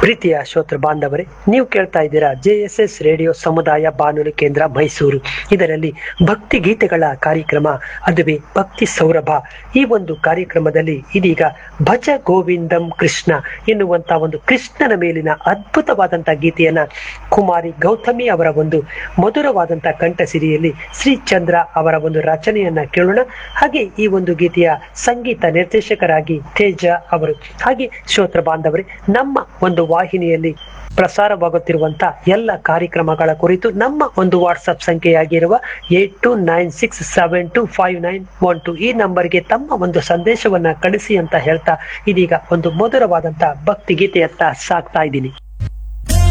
ಪ್ರೀತಿಯ ಶ್ರೋತೃ ಬಾಂಧವರೇ ನೀವು ಕೇಳ್ತಾ ಇದ್ದೀರಾ ಜೆ ಎಸ್ ಎಸ್ ರೇಡಿಯೋ ಸಮುದಾಯ ಬಾನುಲಿ ಕೇಂದ್ರ ಮೈಸೂರು ಇದರಲ್ಲಿ ಭಕ್ತಿ ಗೀತೆಗಳ ಕಾರ್ಯಕ್ರಮ ಅದುವೇ ಭಕ್ತಿ ಸೌರಭ ಈ ಒಂದು ಕಾರ್ಯಕ್ರಮದಲ್ಲಿ ಇದೀಗ ಭಜ ಗೋವಿಂದಂ ಕೃಷ್ಣ ಎನ್ನುವಂತ ಒಂದು ಕೃಷ್ಣನ ಮೇಲಿನ ಅದ್ಭುತವಾದಂತ ಗೀತೆಯನ್ನ ಕುಮಾರಿ ಗೌತಮಿ ಅವರ ಒಂದು ಮಧುರವಾದಂತ ಕಂಠಸಿರಿಯಲ್ಲಿ ಶ್ರೀ ಚಂದ್ರ ಅವರ ಒಂದು ರಚನೆಯನ್ನ ಕೇಳೋಣ ಹಾಗೆ ಈ ಒಂದು ಗೀತೆಯ ಸಂಗೀತ ನಿರ್ದೇಶಕರಾಗಿ ತೇಜ ಅವರು ಹಾಗೆ ಶ್ರೋತ್ರ ಬಾಂಧವರೇ ನಮ್ಮ ಒಂದು ವಾಹಿನಿಯಲ್ಲಿ ಪ್ರಸಾರವಾಗುತ್ತಿರುವಂತ ಎಲ್ಲ ಕಾರ್ಯಕ್ರಮಗಳ ಕುರಿತು ನಮ್ಮ ಒಂದು ವಾಟ್ಸಪ್ ಸಂಖ್ಯೆಯಾಗಿರುವ eight two nine six seven two five nine one two ಈ ನಂಬರ್ಗೆ ತಮ್ಮ ಒಂದು ಸಂದೇಶವನ್ನ ಕಳಿಸಿ ಅಂತ ಹೇಳ್ತಾ ಇದೀಗ ಒಂದು ಮಧುರವಾದಂತ ಭಕ್ತಿ ಗೀತೆಯತ್ತ ಸಾಕ್ತಾ ಇದ್ದೀನಿ